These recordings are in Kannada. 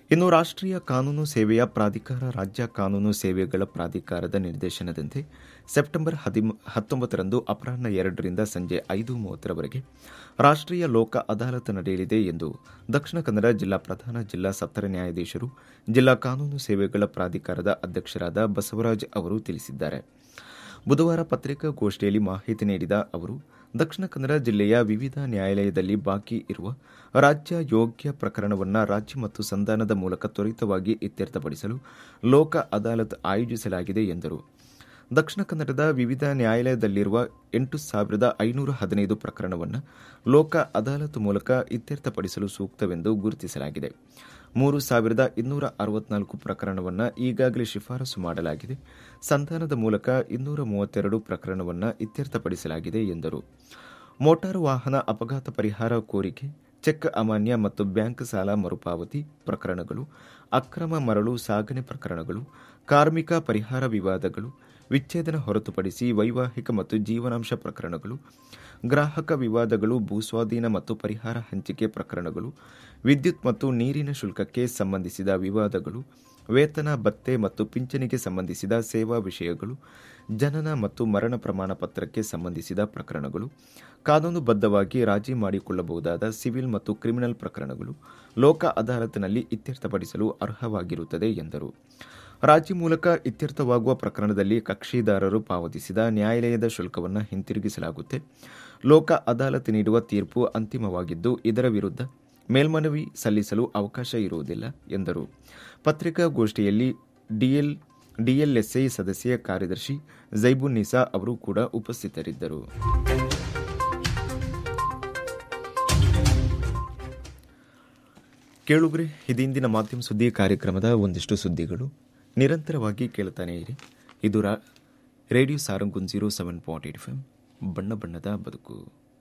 ಇನ್ನು ರಾಷ್ಟ್ರೀಯ ಕಾನೂನು ಸೇವೆಯ ಪ್ರಾಧಿಕಾರ ರಾಜ್ಯ ಕಾನೂನು ಸೇವೆಗಳ ಪ್ರಾಧಿಕಾರದ ನಿರ್ದೇಶನದಂತೆ ಸೆಪ್ಟೆಂಬರ್ ಹದಿಮ ಹತ್ತೊಂಬತ್ತರಂದು ಅಪರಾಹ್ನ ಎರಡರಿಂದ ಸಂಜೆ ಐದು ಮೂವತ್ತರವರೆಗೆ ರಾಷ್ಟ್ರೀಯ ಲೋಕ ಅದಾಲತ್ ನಡೆಯಲಿದೆ ಎಂದು ದಕ್ಷಿಣ ಕನ್ನಡ ಜಿಲ್ಲಾ ಪ್ರಧಾನ ಜಿಲ್ಲಾ ಸತ್ರ ನ್ಯಾಯಾಧೀಶರು ಜಿಲ್ಲಾ ಕಾನೂನು ಸೇವೆಗಳ ಪ್ರಾಧಿಕಾರದ ಅಧ್ಯಕ್ಷರಾದ ಬಸವರಾಜ್ ಅವರು ತಿಳಿಸಿದ್ದಾರೆ ಬುಧವಾರ ಪತ್ರಿಕಾಗೋಷ್ಠಿಯಲ್ಲಿ ಮಾಹಿತಿ ನೀಡಿದ ಅವರು ದಕ್ಷಿಣ ಕನ್ನಡ ಜಿಲ್ಲೆಯ ವಿವಿಧ ನ್ಯಾಯಾಲಯದಲ್ಲಿ ಬಾಕಿ ಇರುವ ರಾಜ್ಯ ಯೋಗ್ಯ ಪ್ರಕರಣವನ್ನು ರಾಜ್ಯ ಮತ್ತು ಸಂಧಾನದ ಮೂಲಕ ತ್ವರಿತವಾಗಿ ಇತ್ಯರ್ಥಪಡಿಸಲು ಲೋಕ ಅದಾಲತ್ ಆಯೋಜಿಸಲಾಗಿದೆ ಎಂದರು ದಕ್ಷಿಣ ಕನ್ನಡದ ವಿವಿಧ ನ್ಯಾಯಾಲಯದಲ್ಲಿರುವ ಎಂಟು ಸಾವಿರದ ಐನೂರ ಹದಿನೈದು ಪ್ರಕರಣವನ್ನು ಲೋಕ ಅದಾಲತ್ ಮೂಲಕ ಇತ್ಯರ್ಥಪಡಿಸಲು ಸೂಕ್ತವೆಂದು ಗುರುತಿಸಲಾಗಿದೆ ಮೂರು ಸಾವಿರದ ಇನ್ನೂರ ಅರವತ್ನಾಲ್ಕು ಪ್ರಕರಣವನ್ನು ಈಗಾಗಲೇ ಶಿಫಾರಸು ಮಾಡಲಾಗಿದೆ ಸಂಧಾನದ ಮೂಲಕ ಇನ್ನೂರ ಮೂವತ್ತೆರಡು ಪ್ರಕರಣವನ್ನು ಇತ್ಯರ್ಥಪಡಿಸಲಾಗಿದೆ ಎಂದರು ಮೋಟಾರು ವಾಹನ ಅಪಘಾತ ಪರಿಹಾರ ಕೋರಿಕೆ ಚೆಕ್ ಅಮಾನ್ಯ ಮತ್ತು ಬ್ಯಾಂಕ್ ಸಾಲ ಮರುಪಾವತಿ ಪ್ರಕರಣಗಳು ಅಕ್ರಮ ಮರಳು ಸಾಗಣೆ ಪ್ರಕರಣಗಳು ಕಾರ್ಮಿಕ ಪರಿಹಾರ ವಿವಾದಗಳು ವಿಚ್ಛೇದನ ಹೊರತುಪಡಿಸಿ ವೈವಾಹಿಕ ಮತ್ತು ಜೀವನಾಂಶ ಪ್ರಕರಣಗಳು ಗ್ರಾಹಕ ವಿವಾದಗಳು ಭೂಸ್ವಾಧೀನ ಮತ್ತು ಪರಿಹಾರ ಹಂಚಿಕೆ ಪ್ರಕರಣಗಳು ವಿದ್ಯುತ್ ಮತ್ತು ನೀರಿನ ಶುಲ್ಕಕ್ಕೆ ಸಂಬಂಧಿಸಿದ ವಿವಾದಗಳು ವೇತನ ಭತ್ತೆ ಮತ್ತು ಪಿಂಚಣಿಗೆ ಸಂಬಂಧಿಸಿದ ಸೇವಾ ವಿಷಯಗಳು ಜನನ ಮತ್ತು ಮರಣ ಪ್ರಮಾಣ ಪತ್ರಕ್ಕೆ ಸಂಬಂಧಿಸಿದ ಪ್ರಕರಣಗಳು ಕಾನೂನುಬದ್ಧವಾಗಿ ರಾಜಿ ಮಾಡಿಕೊಳ್ಳಬಹುದಾದ ಸಿವಿಲ್ ಮತ್ತು ಕ್ರಿಮಿನಲ್ ಪ್ರಕರಣಗಳು ಲೋಕ ಅದಾಲತ್ನಲ್ಲಿ ಇತ್ಯರ್ಥಪಡಿಸಲು ಅರ್ಹವಾಗಿರುತ್ತದೆ ಎಂದರು ರಾಜಿ ಮೂಲಕ ಇತ್ಯರ್ಥವಾಗುವ ಪ್ರಕರಣದಲ್ಲಿ ಕಕ್ಷಿದಾರರು ಪಾವತಿಸಿದ ನ್ಯಾಯಾಲಯದ ಶುಲ್ಕವನ್ನು ಹಿಂತಿರುಗಿಸಲಾಗುತ್ತೆ ಲೋಕ ಅದಾಲತ್ ನೀಡುವ ತೀರ್ಪು ಅಂತಿಮವಾಗಿದ್ದು ಇದರ ವಿರುದ್ಧ ಮೇಲ್ಮನವಿ ಸಲ್ಲಿಸಲು ಅವಕಾಶ ಇರುವುದಿಲ್ಲ ಎಂದರು ಪತ್ರಿಕಾಗೋಷ್ಠಿಯಲ್ಲಿ ಡಿಎಲ್ ಡಿಎಲ್ಎಸ್ಐ ಸದಸ್ಯ ಕಾರ್ಯದರ್ಶಿ ಜೈಬುನ್ ನಿಸಾ ಅವರು ಕೂಡ ಉಪಸ್ಥಿತರಿದ್ದರು ಕೇಳುಗ್ರೆ ಇದಿಂದಿನ ಮಾಧ್ಯಮ ಸುದ್ದಿ ಕಾರ್ಯಕ್ರಮದ ಒಂದಿಷ್ಟು ಸುದ್ದಿಗಳು ನಿರಂತರವಾಗಿ ಕೇಳ್ತಾನೆ ಇರಿ ಇದು ರಾ ರೇಡಿಯೋ ಸಾರಂಗುನ್ zero seven point eight five ಬಣ್ಣ ಬಣ್ಣದ ಬದುಕು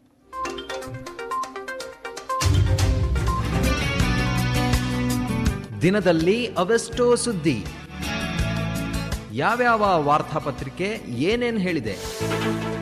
ದಿನದಲ್ಲಿ ಅವೆಷ್ಟೋ ಸುದ್ದಿ ಯಾವ್ಯಾವ ವಾರ್ತಾಪತ್ರಿಕೆ ಏನೇನ್ ಹೇಳಿದೆ